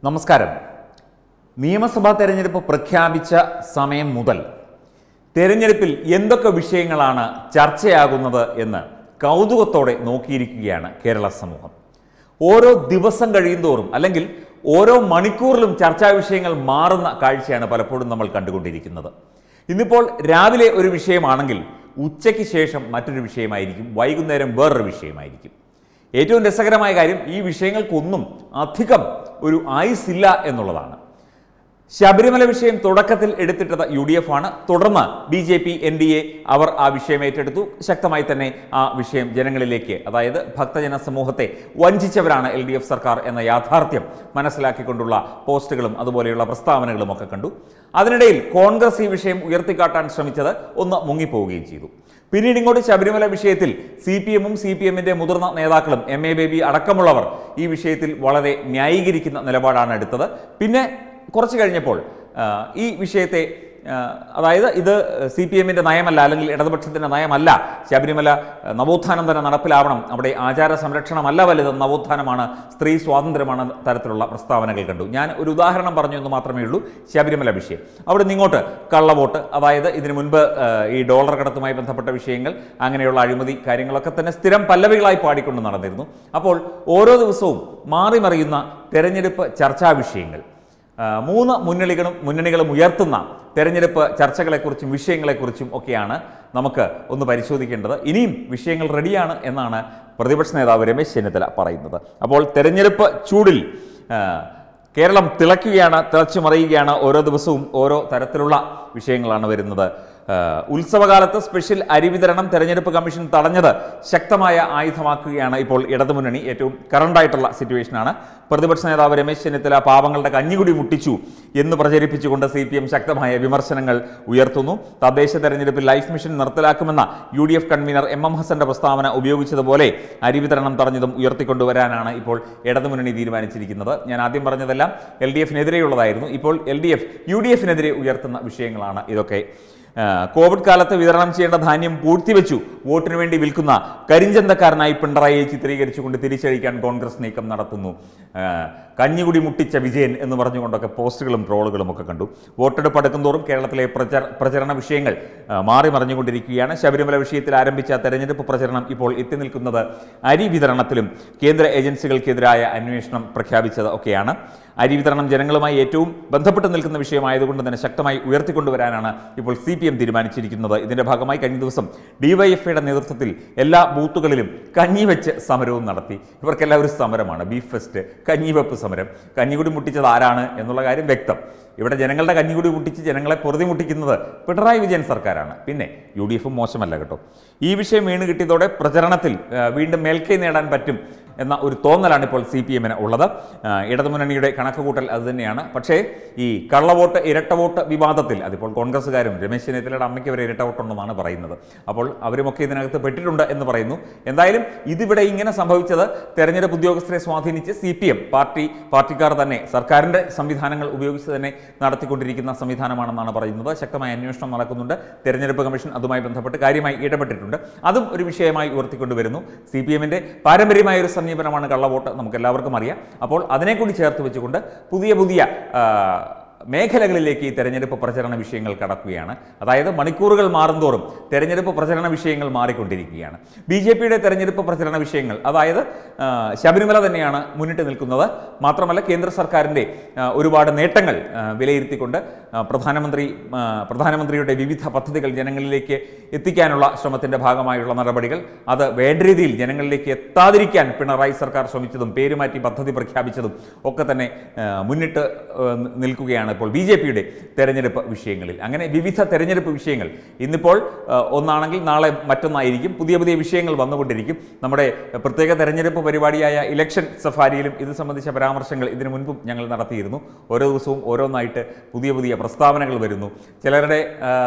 നമസ്കാരം നിയമസഭാ തെരഞ്ഞെടുപ്പ് പ്രഖ്യാപിച്ച സമയം മുതൽ തെരഞ്ഞെടുപ്പിൽ എന്തൊക്കെ വിഷയങ്ങളാണ് ചർച്ചയാകുന്നത് എന്ന് കൗതുകത്തോടെ നോക്കിയിരിക്കുകയാണ് കേരള സമൂഹം ഓരോ ദിവസം കഴിയുന്തോറും അല്ലെങ്കിൽ ഓരോ മണിക്കൂറിലും ചർച്ചാ വിഷയങ്ങൾ മാറുന്ന കാഴ്ചയാണ് പലപ്പോഴും നമ്മൾ കണ്ടുകൊണ്ടിരിക്കുന്നത് ഇന്നിപ്പോൾ രാവിലെ ഒരു വിഷയമാണെങ്കിൽ ഉച്ചയ്ക്ക് ശേഷം മറ്റൊരു വിഷയമായിരിക്കും വൈകുന്നേരം വേറൊരു വിഷയമായിരിക്കും ഏറ്റവും രസകരമായ കാര്യം ഈ വിഷയങ്ങൾക്കൊന്നും അധികം ഒരു ആയുസ് ഇല്ല എന്നുള്ളതാണ് ശബരിമല വിഷയം തുടക്കത്തിൽ എടുത്തിട്ടത് യു ഡി എഫ് ആണ് തുടർന്ന് B J P N D A അവർ ആ വിഷയം ഏറ്റെടുത്തു ശക്തമായി തന്നെ ആ വിഷയം ജനങ്ങളിലേക്ക് അതായത് ഭക്തജന സമൂഹത്തെ വഞ്ചിച്ചവരാണ് എൽ ഡി എഫ് സർക്കാർ എന്ന യാഥാർത്ഥ്യം മനസ്സിലാക്കിക്കൊണ്ടുള്ള പോസ്റ്റുകളും അതുപോലെയുള്ള പ്രസ്താവനകളും ഒക്കെ കണ്ടു അതിനിടയിൽ കോൺഗ്രസ് ഈ വിഷയം ഉയർത്തിക്കാട്ടാൻ ശ്രമിച്ചത് ഒന്ന് മുങ്ങിപ്പോവുകയും ചെയ്തു പിന്നീട് ഇങ്ങോട്ട് ശബരിമല വിഷയത്തിൽ സി പി എമ്മും സി പി എമ്മിന്റെ മുതിർന്ന നേതാക്കളും എം എ ബേബി അടക്കമുള്ളവർ ഈ വിഷയത്തിൽ വളരെ ന്യായീകരിക്കുന്ന നിലപാടാണ് എടുത്തത് പിന്നെ കുറച്ച് കഴിഞ്ഞപ്പോൾ ആ, ഈ വിഷയത്തെ ആ, അതായത് ഇത് സി പി എമ്മിൻ്റെ നയമല്ല അല്ലെങ്കിൽ ഇടതുപക്ഷത്തിൻ്റെ നയമല്ല ശബരിമല ആ, നവോത്ഥാനം തന്നെ നടപ്പിലാവണം അവിടെ ആചാര സംരക്ഷണമല്ല വലുത് നവോത്ഥാനമാണ് സ്ത്രീ സ്വാതന്ത്ര്യമാണ് തരത്തിലുള്ള പ്രസ്താവനകൾ കണ്ടു ഞാൻ ഒരു ഉദാഹരണം പറഞ്ഞു എന്ന് മാത്രമേ ഉള്ളൂ ശബരിമല വിഷയം അവിടെ നിന്ന് ഇങ്ങോട്ട് കള്ളവോട്ട് അതായത് ഇതിനു മുൻപ് ആ, ഈ ഡോളർ കടത്തുമായി ബന്ധപ്പെട്ട വിഷയങ്ങൾ അങ്ങനെയുള്ള അഴിമതി കാര്യങ്ങളൊക്കെ തന്നെ സ്ഥിരം പല്ലവികളായി പാടിക്കൊണ്ട് നടന്നിരുന്നു അപ്പോൾ ഓരോ ദിവസവും മാറി മറിയുന്ന തെരഞ്ഞെടുപ്പ് ചർച്ചാ വിഷയങ്ങൾ ആ, മൂന്ന് മുന്നണികളും മുന്നണികളും ഉയർത്തുന്ന തെരഞ്ഞെടുപ്പ് ചർച്ചകളെക്കുറിച്ചും വിഷയങ്ങളെക്കുറിച്ചും ഒക്കെയാണ് നമുക്ക് ഒന്ന് പരിശോധിക്കേണ്ടത് ഇനിയും വിഷയങ്ങൾ റെഡിയാണ് എന്നാണ് പ്രതിപക്ഷ നേതാവ് രമേശ് ചെന്നിത്തല പറയുന്നത് അപ്പോൾ തെരഞ്ഞെടുപ്പ് ചൂടിൽ ആ, കേരളം തിളയ്ക്കുകയാണ് തിളച്ചു മറിയുകയാണ് ഓരോ ദിവസവും ഓരോ തരത്തിലുള്ള വിഷയങ്ങളാണ് വരുന്നത് ആഹ് ഉത്സവകാലത്ത് സ്പെഷ്യൽ അരി വിതരണം തെരഞ്ഞെടുപ്പ് കമ്മീഷൻ തടഞ്ഞത് ശക്തമായ ആയുധമാക്കുകയാണ് ഇപ്പോൾ ഇടതുമുന്നണി ഏറ്റവും കറണ്ടായിട്ടുള്ള സിറ്റുവേഷനാണ് പ്രതിപക്ഷ നേതാവ് രമേശ് ചെന്നിത്തല പാവങ്ങളുടെ കഞ്ഞികുടി മുട്ടിച്ചു എന്ന് പ്രചരിപ്പിച്ചുകൊണ്ട് സി പി എം ശക്തമായ വിമർശനങ്ങൾ ഉയർത്തുന്നു തദ്ദേശ തെരഞ്ഞെടുപ്പിൽ ലൈഫ് മിഷൻ നിർത്തലാക്കുമെന്ന U D F convener M M ഹസന്റെ പ്രസ്താവന ഉപയോഗിച്ചതുപോലെ അരി വിതരണം തടഞ്ഞതും ഉയർത്തിക്കൊണ്ടുവരാനാണ് ഇപ്പോൾ ഇടതുമുന്നണി തീരുമാനിച്ചിരിക്കുന്നത് ഞാൻ ആദ്യം പറഞ്ഞതെല്ലാം എൽ ഡി എഫിനെതിരെയുള്ളതായിരുന്നു ഇപ്പോൾ L D F U D എഫിനെതിരെ ഉയർത്തുന്ന വിഷയങ്ങളാണ് ഇതൊക്കെ ആ, കോവിഡ് കാലത്ത് വിതരണം ചെയ്യേണ്ട ധാന്യം പൂഴ്ത്തിവെച്ചു വോട്ടിനു വേണ്ടി വിൽക്കുന്ന കരിഞ്ചന്തക്കാരനായി പിണറായിയെ ചിത്രീകരിച്ചുകൊണ്ട് തിരിച്ചടിക്കാൻ കോൺഗ്രസ് നീക്കം നടത്തുന്നു ആ, കഞ്ഞികുടി മുട്ടിച്ച വിജയൻ എന്ന് പറഞ്ഞുകൊണ്ടൊക്കെ പോസ്റ്റുകളും ട്രോളുകളും ഒക്കെ കണ്ടു വോട്ടെടുപ്പ് അടുക്കുന്തോറും കേരളത്തിലെ പ്രചര പ്രചരണ വിഷയങ്ങൾ ആ, മാറി മറിഞ്ഞുകൊണ്ടിരിക്കുകയാണ് ശബരിമല വിഷയത്തിൽ ആരംഭിച്ച തെരഞ്ഞെടുപ്പ് പ്രചരണം ഇപ്പോൾ എത്തി നിൽക്കുന്നത് അരി വിതരണത്തിലും കേന്ദ്ര ഏജൻസികൾക്കെതിരായ അന്വേഷണം പ്രഖ്യാപിച്ചത് ഒക്കെയാണ് അരി വിതരണം ജനങ്ങളുമായി ഏറ്റവും ബന്ധപ്പെട്ട് നിൽക്കുന്ന വിഷയമായതുകൊണ്ട് തന്നെ ശക്തമായി ഉയർത്തിക്കൊണ്ടുവരാനാണ് ഇപ്പോൾ സി പി എം തീരുമാനിച്ചിരിക്കുന്നത് ഇതിന്റെ ഭാഗമായി കഴിഞ്ഞ ദിവസം ഡിവൈഎഫ്ഐയുടെ നേതൃത്വത്തിൽ എല്ലാ ബൂത്തുകളിലും കഞ്ഞിവെച്ച് സമരവും നടത്തി ഇവർക്കെല്ലാം ഒരു സമരമാണ് ബീഫ് ഫെസ്റ്റ് കഞ്ഞിവെപ്പ് സമരം കഞ്ഞികുടി മുട്ടിച്ചത് ആരാണ് എന്നുള്ള കാര്യം വ്യക്തം ഇവിടെ ജനങ്ങളുടെ കഞ്ഞികുടി മുട്ടിച്ച് ജനങ്ങളെ പൊറുതി മുട്ടിക്കുന്നത് പിണറായി വിജയൻ സർക്കാരാണ് പിന്നെ യു ഡി എഫും മോശമല്ല കേട്ടോ ഈ വിഷയം വീണ് കിട്ടിയതോടെ പ്രചരണത്തിൽ ആ, വീണ്ടും മേൽക്കൈ നേടാൻ പറ്റും എന്ന ഒരു തോന്നലാണ് ഇപ്പോൾ സി പി എമ്മിന് ഉള്ളത് ആ, ഇടതുമുന്നണിയുടെ കണക്കുകൂട്ടൽ അതുതന്നെയാണ് പക്ഷേ ഈ കള്ളവോട്ട് ഇരട്ട വോട്ട് വിവാദത്തിൽ അതിപ്പോൾ കോൺഗ്രസ്സുകാരും രമേശ് ചെന്നിത്തലയുടെ അമ്മയ്ക്ക് വരെ ഇരട്ട വോട്ടുണ്ടെന്നാണ് പറയുന്നത് അപ്പോൾ അവരുമൊക്കെ ഇതിനകത്ത് പെട്ടിട്ടുണ്ട് എന്ന് പറയുന്നു എന്തായാലും ഇതിവിടെ ഇങ്ങനെ സംഭവിച്ചത് തെരഞ്ഞെടുപ്പ് ഉദ്യോഗസ്ഥരെ സ്വാധീനിച്ച് സി പി എം പാർട്ടി പാർട്ടിക്കാർ തന്നെ സർക്കാരിൻ്റെ സംവിധാനങ്ങൾ ഉപയോഗിച്ച് തന്നെ നടത്തിക്കൊണ്ടിരിക്കുന്ന സംവിധാനമാണെന്നാണ് പറയുന്നത് ശക്തമായ അന്വേഷണം നടക്കുന്നുണ്ട് തെരഞ്ഞെടുപ്പ് കമ്മീഷൻ അതുമായി ബന്ധപ്പെട്ട് കാര്യമായി ഇടപെട്ടിട്ടുണ്ട് അതും ഒരു വിഷയമായി ഉയർത്തിക്കൊണ്ടുവരുന്നു സി പി എമ്മിൻ്റെ പാരമ്പര്യമായ ഒരു സമീപനമാണ് കള്ളവോട്ട് നമുക്ക് എല്ലാവർക്കും അറിയാം അപ്പോൾ അതിനെ കൂടി ചേർത്ത് വെച്ചുകൊണ്ട് പുതിയ പുതിയ ആ, മേഖലകളിലേക്ക് ഈ തെരഞ്ഞെടുപ്പ് പ്രചരണ വിഷയങ്ങൾ കടക്കുകയാണ് അതായത് മണിക്കൂറുകൾ മാറുന്തോറും തെരഞ്ഞെടുപ്പ് പ്രചരണ വിഷയങ്ങൾ മാറിക്കൊണ്ടിരിക്കുകയാണ് ബി ജെ പിയുടെ തെരഞ്ഞെടുപ്പ് പ്രചരണ വിഷയങ്ങൾ അതായത് ആ, ശബരിമല തന്നെയാണ് മുന്നിട്ട് നിൽക്കുന്നത് മാത്രമല്ല കേന്ദ്ര സർക്കാരിൻ്റെ ആ, ഒരുപാട് നേട്ടങ്ങൾ ആ, വിലയിരുത്തിക്കൊണ്ട് ആ, പ്രധാനമന്ത്രി ആ, പ്രധാനമന്ത്രിയുടെ വിവിധ പദ്ധതികൾ ജനങ്ങളിലേക്ക് എത്തിക്കാനുള്ള ശ്രമത്തിൻ്റെ ഭാഗമായുള്ള നടപടികൾ അത് വേണ്ട രീതിയിൽ ജനങ്ങളിലേക്ക് എത്താതിരിക്കാൻ പിണറായി സർക്കാർ ശ്രമിച്ചതും പേരുമാറ്റി പദ്ധതി പ്രഖ്യാപിച്ചതും ഒക്കെ തന്നെ ആ, മുന്നിട്ട് ആ, നിൽക്കുകയാണ് ഇപ്പോൾ ബി ജെ പിയുടെ തെരഞ്ഞെടുപ്പ് വിഷയങ്ങളിൽ അങ്ങനെ വിവിധ തെരഞ്ഞെടുപ്പ് വിഷയങ്ങൾ ഇന്നിപ്പോൾ ആ, ഒന്നാണെങ്കിൽ നാളെ മറ്റൊന്നായിരിക്കും പുതിയ പുതിയ വിഷയങ്ങൾ വന്നുകൊണ്ടിരിക്കും നമ്മുടെ പ്രത്യേക തെരഞ്ഞെടുപ്പ് പരിപാടിയായ ഇലക്ഷൻ സഫാരിയിലും ഇത് സംബന്ധിച്ച പരാമർശങ്ങൾ ഇതിനു മുൻപും ഞങ്ങൾ നടത്തിയിരുന്നു ഓരോ ദിവസവും ഓരോന്നായിട്ട് പുതിയ പുതിയ പ്രസ്താവനകൾ വരുന്നു ചിലരുടെ ആ,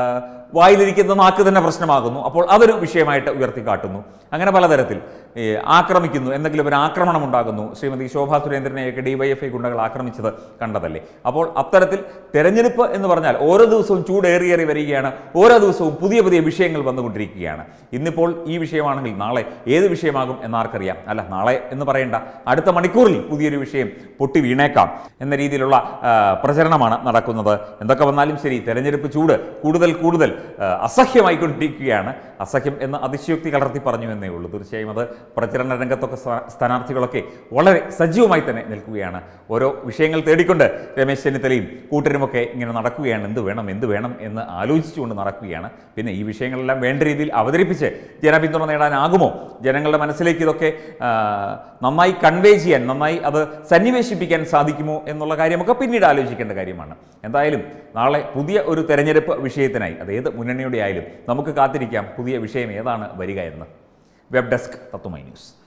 വായിലിരിക്കുന്ന നാക്ക് തന്നെ പ്രശ്നമാകുന്നു അപ്പോൾ അതൊരു വിഷയമായിട്ട് ഉയർത്തി കാട്ടുന്നു അങ്ങനെ പലതരത്തിൽ ഈ, ആക്രമിക്കുന്നു എന്തെങ്കിലും ഒരു ആക്രമണം ഉണ്ടാകുന്നു ശ്രീമതി ശോഭാ സുരേന്ദ്രനെയൊക്കെ ഡിവൈഎഫ്ഐ ഗുണ്ടകൾ ആക്രമിച്ചത് കണ്ടതല്ലേ അപ്പോൾ അത്തരത്തിൽ തെരഞ്ഞെടുപ്പ് എന്ന് പറഞ്ഞാൽ ഓരോ ദിവസവും ചൂടേറിയേറി വരികയാണ് ഓരോ ദിവസവും പുതിയ പുതിയ വിഷയങ്ങൾ വന്നുകൊണ്ടിരിക്കുകയാണ് ഇന്നിപ്പോൾ ഈ വിഷയമാണെങ്കിൽ നാളെ ഏത് വിഷയമാകും എന്നാർക്കറിയാം അല്ല നാളെ എന്ന് പറയേണ്ട അടുത്ത മണിക്കൂറിൽ പുതിയൊരു വിഷയം പൊട്ടി വീണേക്കാം എന്ന രീതിയിലുള്ള ആ, പ്രചരണമാണ് നടക്കുന്നത് എന്തൊക്കെ വന്നാലും ശരി തെരഞ്ഞെടുപ്പ് ചൂട് കൂടുതൽ കൂടുതൽ ആ, അസഹ്യമായിക്കൊണ്ടിരിക്കുകയാണ് അസഹ്യം എന്ന് അതിശയോക്തി കലർത്തി പറഞ്ഞു എന്നേ ഉള്ളൂ തീർച്ചയായും അത് പ്രചരണ രംഗത്തൊക്കെ സ്ഥാ- സ്ഥാനാർത്ഥികളൊക്കെ വളരെ സജീവമായി തന്നെ നിൽക്കുകയാണ് ഓരോ വിഷയങ്ങൾ തേടിക്കൊണ്ട് രമേശ് ചെന്നിത്തലയും കൂട്ടരുമൊക്കെ ഇങ്ങനെ നടക്കുകയാണ് എന്ത് വേണം എന്ത് വേണം എന്ന് ആലോചിച്ചുകൊണ്ട് നടക്കുകയാണ് പിന്നെ ഈ വിഷയങ്ങളെല്ലാം വേണ്ട രീതിയിൽ അവതരിപ്പിച്ച് ജനപിന്തുണ നേടാനാകുമോ ജനങ്ങളുടെ മനസ്സിലേക്ക് ഇതൊക്കെ ആ, നന്നായി കൺവേ ചെയ്യാൻ നന്നായി അത് സന്നിവേശിപ്പിക്കാൻ സാധിക്കുമോ എന്നുള്ള കാര്യമൊക്കെ പിന്നീട് ആലോചിക്കേണ്ട കാര്യമാണ് എന്തായാലും നാളെ പുതിയ ഒരു തെരഞ്ഞെടുപ്പ് വിഷയത്തിനായി അത് ഏത് മുന്നണിയുടെ ആയാലും നമുക്ക് കാത്തിരിക്കാം പുതിയ വിഷയം ഏതാണ് വരിക എന്ന് വെബ് ഡെസ്ക് തത്വമൈ ന്യൂസ്